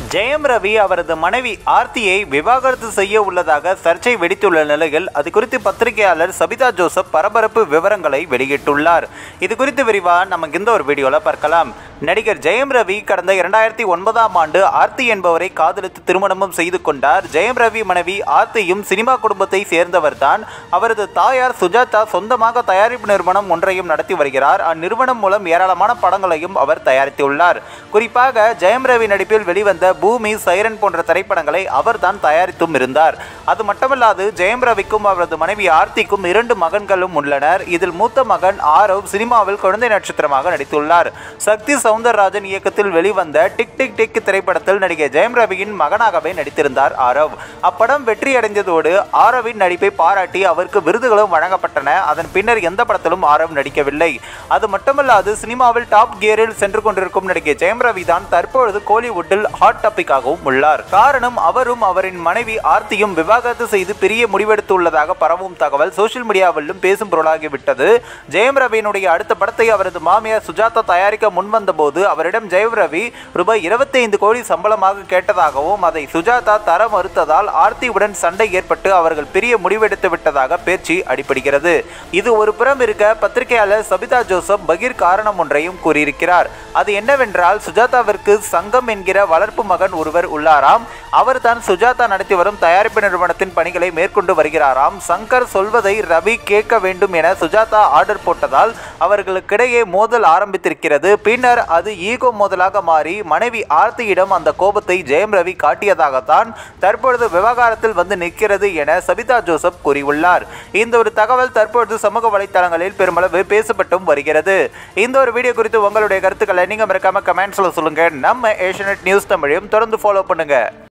ஜெயம் ரவி அவரது மனைவி ஆர்த்தியை விவாகரத்து செய்ய உள்ளதாக சர்ச்சை வெடித்துள்ள நிலையில் அது குறித்து பத்திரிகையாளர் சபிதா ஜோசப் பரபரப்பு விவரங்களை வெளியிட்டுள்ளார் இது குறித்து விரிவாக நமக்கு இந்த ஒரு வீடியோவில் பார்க்கலாம் நடிகர் ஜெயம் ரவி கடந்த இரண்டாயிரத்தி ஒன்பதாம் ஆண்டு ஆர்த்தி என்பவரை காதலித்து திருமணமும் செய்து கொண்டார் ஜெயம் ரவி மனைவி ஆர்த்தியும் சினிமா குடும்பத்தை சேர்ந்தவர்தான் அவரது தாயார் சுஜாதா சொந்தமாக தயாரிப்பு நிறுவனம் ஒன்றையும் நடத்தி வருகிறார் அந்நிறுவனம் மூலம் ஏராளமான படங்களையும் அவர் தயாரித்துள்ளார் குறிப்பாக ஜெயம் ரவி நடிப்பில் வெளிவந்த பூமி சைரன் போன்ற திரைப்படங்களை அவர்தான் தயாரித்தும் இருந்தார் அது மட்டுமல்லாது ஜெயம் ரவிக்கும் அவரது மனைவி ஆர்த்திக்கும் இரண்டு மகன்களும் உள்ளனர் இதில் மூத்த மகன் ஆரவ் சினிமாவில் குழந்தை நட்சத்திரமாக நடித்துள்ளார் சக்தி சவுந்தரராஜன் இயக்கத்தில் வெளிவந்த டிக் டிக் டிக் திரைப்படத்தில் நடிகை ஜெயம் ரவியின் மகனாகவே நடித்திருந்தார் ஆரவ் அப்படம் வெற்றி அடைந்ததோடு ஆரவின் நடிப்பை பாராட்டி அவருக்கு விருதுகளும் வழங்கப்பட்டன அதன் பின்னர் எந்த படத்திலும் ஆரவ் நடிக்கவில்லை அது மட்டுமல்லாது சினிமாவில் டாப் கியரில் சென்று கொண்டிருக்கும் நடிகை ஜெயம் ரவி தான் தற்பொழுது கோலிவுட்டில் ஹாட் டாபிக்காகவும் உள்ளார் காரணம் அவரும் அவரின் மனைவி ஆர்த்தியும் விவாகரத்து செய்து பிரிய முடிவெடுத்துள்ளதாக பரவும் தகவல் சோஷியல் மீடியாவிலும் பேசும் பொருளாகிவிட்டது ஜெயம் ரவியினுடைய அடுத்த படத்தை அவரது மாமியார் சுஜாதா தயாரிக்க முன்வந்த போது அவரிடம் ஜெயம் ரவி ரூபாய் 25 கோடி சம்பளமாக கேட்டதாகவும் அதை சுஜாதா தர மறுத்ததால் ஆர்த்தியுடன் சண்டை ஏற்பட்டு அவர்கள் பிரிய முடிவெடுத்து விட்டதாக பேச்சு அடிபடுகிறது இது ஒரு புறம் இருக்க பத்திரிகையாளர் சபிதா ஜோசப் பகீர் காரணம் ஒன்றையும் கூறியிருக்கிறார் அது என்னவென்றால் சுஜாதாவிற்கு சங்கம் என்கிற வளர்ப்பு மகன் ஒருவர் உள்ளாராம் அவர் தான் சுஜாதா நடத்தி வரும் தயாரிப்பு நிறுவனத்தின் பணிகளை மேற்கொண்டு வருகிறாராம் சங்கர் சொல்வதை ரவி கேட்க வேண்டும் என சுஜாதா ஆர்டர் போட்டதால் அவர்களுக்கிடையே மோதல் ஆரம்பித்திருக்கிறது பின்னர் அது ஈகோ மோதலாக மாறி மனைவி ஆர்த்தியிடம் அந்த கோபத்தை ஜெயம் ரவி காட்டியதாகத்தான் தற்பொழுது விவகாரத்தில் வந்து நிற்கிறது என சபிதா ஜோசப் கூறியுள்ளார் இந்த ஒரு தகவல் தற்பொழுது சமூக வலைத்தளங்களில் பெருமளவு பேசப்பட்டும் வருகிறது இந்த ஒரு வீடியோ குறித்து உங்களுடைய கருத்துக்களை நீங்க மறக்காம கமெண்ட்ஸ்ல சொல்லுங்க நம்ம ஏஷியநெட் நியூஸ் தமிழையும் தொடர்ந்து ஃபாலோ பண்ணுங்க